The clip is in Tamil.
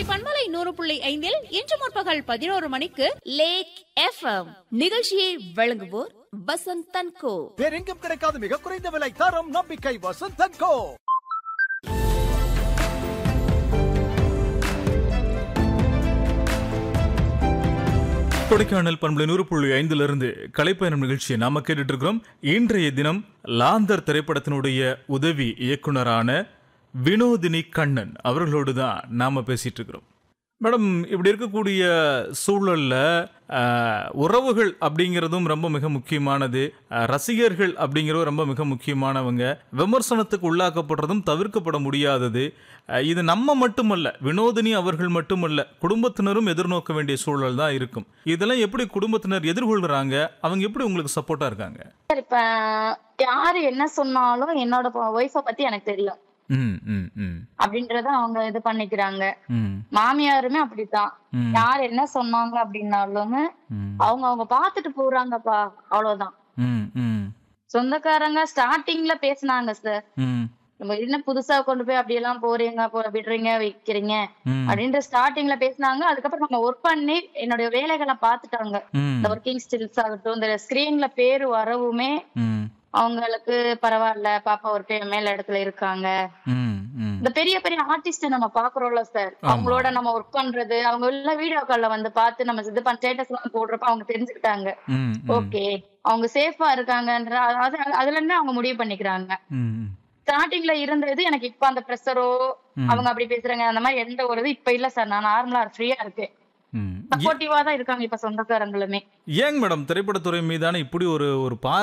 பண்பலை நூறு புள்ளி ஐந்தில் இன்று முற்பகல் பதினோரு மணிக்கு லேக் எஃப்எம் நிகழ்ச்சியை வழங்குவோர் வசந்த் தன்கோ வேறெங்கும் கிடைக்காத மிக குறைந்த விலை தரம் நம்பிக்கை வசந்தன் கோ கொடைக்கானல் பண்பலை நூறு புள்ளி ஐந்திலிருந்து கலைப்பயணம் நிகழ்ச்சியை நாம கேட்டுட்டு இருக்கிறோம் இன்றைய தினம் லாந்தர் திரைப்படத்தினுடைய உதவி இயக்குனரான வினோதினி கண்ணன் அவர்களோடு தான் நாம பேசிட்டு இருக்கிறோம் மேடம் இப்படி இருக்கக்கூடிய சூழல்ல அஹ், உறவுகள் அப்படிங்கிறதும் ரொம்ப மிக முக்கியமானது அஹ், ரசிகர்கள் அப்படிங்கிறதும் ரொம்ப மிக முக்கியமானவங்க விமர்சனத்துக்கு உள்ளாக்கப்படுறதும் தவிர்க்கப்பட முடியாதது அஹ், இது நம்ம மட்டுமல்ல வினோதினி அவர்கள் மட்டுமல்ல குடும்பத்தினரும் எதிர்நோக்க வேண்டிய சூழல் தான் இருக்கும் இதெல்லாம் எப்படி குடும்பத்தினர் எதிர்கொள்றாங்க அவங்க எப்படி உங்களுக்கு சப்போர்ட்டா இருக்காங்க சார் இப்ப யாரு என்ன சொன்னாலும் என்னோட ஒய்ஃப பத்தி எனக்கு தெரியும் ம் ம் ம் அப்படின்றத அவங்க இது பண்ணிக்கிறாங்க ம் மாமியாருமே அப்படித்தான் ம். யார் என்ன சொன்னாங்க அப்படின்னாலுமே ம் அவங்க அவங்க பாத்துட்டு போறாங்கப்பா அவ்வளவுதான் ம் ம் சொந்தக்காரங்க ஸ்டார்டிங்ல பேசுனாங்க சார் ம் நம்ம என்ன புதுசா கொண்டு போய் அப்படி எல்லாம் போறீங்க போ- விடுறீங்க வைக்கிறீங்க ம் அப்படின்ற ஸ்டார்டிங்ல பேசுனாங்க அதுக்கப்புறம் நம்ம ஒர்க் பண்ணி என்னுடைய வேலைகளை பாத்துட்டாங்க ம் இந்த ஒர்க்கிங் ஸ்டில்ஸ் ஆகட்டும் இந்த ஸ்கிரீன்ல பேரு வரவுமே ம் அவங்களுக்கு பரவாயில்ல பாப்பா ஒரு பே- மேல இடத்துல இருக்காங்க ம் ம் இந்த பெரிய பெரிய ஆர்டிஸ்ட் நம்ம பாக்குறோம்ல சார் அவங்களோட நம்ம ஒர்க் பண்றது அவங்க எல்லாம் வீடியோ கால்ல வந்து பார்த்து நம்ம இது பண்ண ஸ்டேட்டஸ் எல்லாம் போடுறப்ப அவங்க தெரிஞ்சுக்கிட்டாங்க ம் ஓகே அவங்க சேஃபா இருக்காங்கன்ற அது அதுல இருந்து அவங்க முடிவு பண்ணிக்கிறாங்க ம் ஸ்டார்டிங்ல இருந்தது எனக்கு இப்ப அந்த ப்ரெஷரோ அவங்க அப்படி பேசுறாங்க அந்த மாதிரி எந்த ஒரு இது இப்ப இல்ல சார் நான் நார்மலா ஃப்ரீயா இருக்கேன் ம் சப்போர்ட்டிவா தான் இருக்காங்க இப்ப சொந்தக்காரங்களுமே ஏங்க மேடம் திரைப்படத்துறை மீதான இப்படி ஒரு ஒரு பார்வை